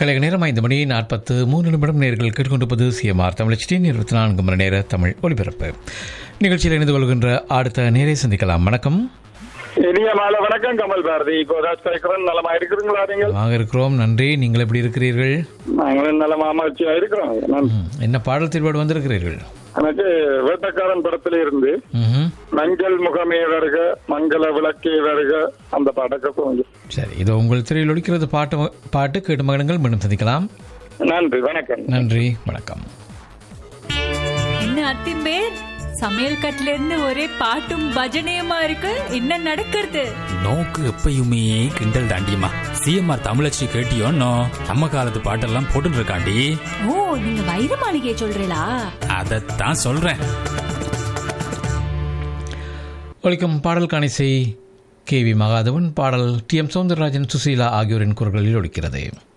கலைக நேரம் ஐந்து மணி நாற்பத்து மூன்று நிமிடம் நேர்கள் கேட்டுக்கொண்டிருப்பது சிஎம்ஆர் தமிழச்சின் இருபத்தி நான்கு மணி நேர தமிழ் ஒலிபரப்பு நிகழ்ச்சியில் இணைந்து கொள்கின்ற அடுத்த நேரை சந்திக்கலாம் வணக்கம் இனிய மாலை வணக்கம் கமல் பாரதி கோதாஸ் கலைக்கிறோம் நலமா இருக்கிறீங்களா நீங்கள் வாங்க இருக்கிறோம் நன்றி நீங்கள் எப்படி இருக்கிறீர்கள் நாங்களும் நலமா அமர்ச்சியா இருக்கிறோம் நான் ம், என்ன பாடல் திருப்பாடு வந்திருக்கிறீர்கள் எனக்கு வேட்டக்காரன் படத்துல இருந்து ம்ஹும். மஞ்சள் முகமே வருக மங்கள விளக்கே வருக அந்த பாடக்க கொஞ்சம் சரி இதோ உங்கள் திரையில் ஒலிக்கிறது பாட்டு பாட்டு கேட்டு மகனங்கள் மீண்டும் சந்திக்கலாம் நன்றி வணக்கம் நன்றி வணக்கம் என்ன அத்திம்பே சமையல் கட்டுல இருந்து ஒரே பாட்டும் பஜனையுமா இருக்கு என்ன நடக்கிறது நோக்கு எப்பயுமே கிண்டல் தாண்டியம்மா சிஎம்ஆர் தமிழச்சி கேட்டியோன்னோ நம்ம காலத்து பாட்டெல்லாம் போட்டுட்டு இருக்காண்டி ஓ நீங்க வைர மாளிகையை சொல்றீங்களா அதைத்தான் சொல்றேன் ஒலிக்கும் பாடல் காணிசை கே வி மகாதவன் பாடல் டி எம் சௌந்தரராஜன் சுசீலா ஆகியோரின் குரல்களில் ஒலிக்கிறது